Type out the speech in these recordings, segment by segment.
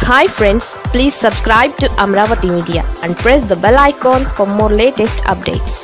hi friends please subscribe to Amaravati media and press the bell icon for more latest updates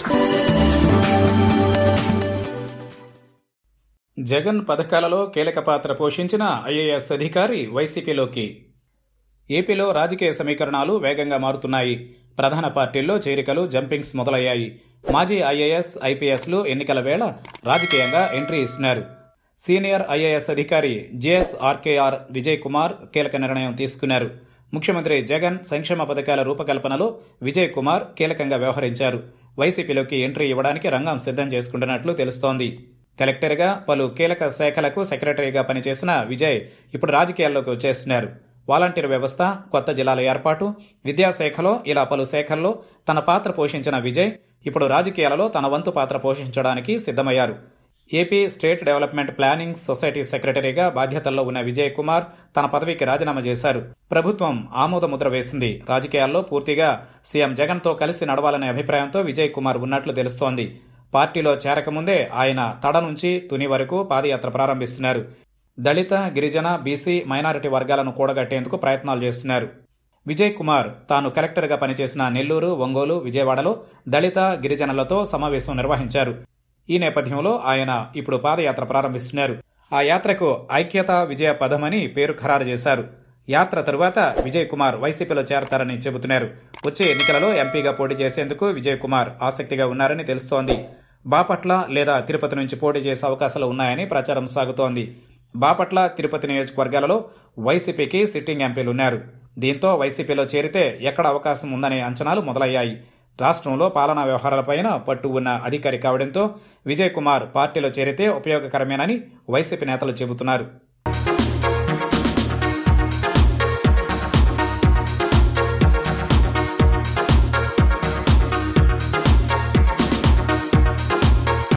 Jagan పథకాలలో కీలక పాత్ర పోషించిన IAS అధికారి వైసీపీలోకి ఏపీలో రాజకీయ సమీకరణాలు వేగంగా మారుతున్నాయి ప్రధాన పార్టీల్లో చేరికలు జంపింగ్స్ మొదలయ్యాయి మాజీ ఐఏఎస్ ఐపీఎస్లు ఎన్నికల వేళ రాజకీయంగా ఎంట్రీ ఇస్తున్నారు సీనియర్ ఐఏఎస్ అధికారి జేఎస్ ఆర్కేఆర్ విజయ్ కుమార్ కీలక నిర్ణయం తీసుకున్నారు ముఖ్యమంత్రి జగన్ సంక్షేమ పథకాల రూపకల్పనలో విజయ్ కుమార్ కీలకంగా వ్యవహరించారు వైసీపీలోకి ఎంట్రీ ఇవ్వడానికి రంగం సిద్ధం చేసుకుంటున్నట్లు తెలుస్తోంది కలెక్టర్గా పలు కీలక శాఖలకు సెక్రటరీగా పనిచేసిన విజయ్ ఇప్పుడు రాజకీయాల్లోకి వచ్చేస్తున్నారు వాలంటీర్ వ్యవస్థ కొత్త జిల్లాల ఏర్పాటు విద్యాశాఖలో ఇలా పలు శాఖల్లో తన పాత్ర పోషించిన విజయ్ ఇప్పుడు రాజకీయాలలో తన వంతు పాత్ర పోషించడానికి సిద్ధమయ్యారు AP state development planning society సెక్రటరీగా బాధ్యతల్లో ఉన్న విజయ్ కుమార్ తన పదవికి రాజీనామా చేశారు ప్రభుత్వం ఆమోద ముద్ర వేసింది రాజకీయాల్లో పూర్తిగా సీఎం జగన్తో కలిసి నడవాలనే అభిప్రాయంతో విజయ్ కుమార్ ఉన్నట్లు తెలుస్తోంది పార్టీలో చేరకముందే ఆయన తడ నుంచి తుని వరకు పాదయాత్ర ప్రారంభిస్తున్నారు దళిత గిరిజన బీసీ మైనారిటీ వర్గాలను కూడగట్టేందుకు ప్రయత్నాలు చేస్తున్నారు విజయ్ కుమార్ తాను కలెక్టర్గా పనిచేసిన నెల్లూరు ఒంగోలు విజయవాడలో దళిత గిరిజనులతో సమావేశం నిర్వహించారు ఈ నేపథ్యంలో ఆయన ఇప్పుడు పాదయాత్ర ప్రారంభిస్తున్నారు ఆ యాత్రకు ఐక్యత విజయ పదమని పేరు ఖరారు చేశారు యాత్ర తరువాత విజయ్ కుమార్ వైసీపీలో చేరతారని చెబుతున్నారు వచ్చే ఎన్నికలలో ఎంపీగా పోటీ చేసేందుకు విజయ్ కుమార్ ఆసక్తిగా ఉన్నారని తెలుస్తోంది బాపట్ల లేదా తిరుపతి నుంచి పోటీ చేసే అవకాశాలు ఉన్నాయని ప్రచారం సాగుతోంది బాపట్ల తిరుపతి నియోజకవర్గాలలో వైసీపీకి సిట్టింగ్ ఎంపీలు ఉన్నారు దీంతో వైసీపీలో చేరితే ఎక్కడ అవకాశం ఉందనే అంచనాలు మొదలయ్యాయి రాష్ట్రంలో పాలనా వ్యవహారాలపైన పట్టు ఉన్న అధికారి కావడంతో విజయ్ కుమార్ పార్టీలో చేరితే ఉపయోగకరమేనని వైసీపీ నేతలు చెబుతున్నారు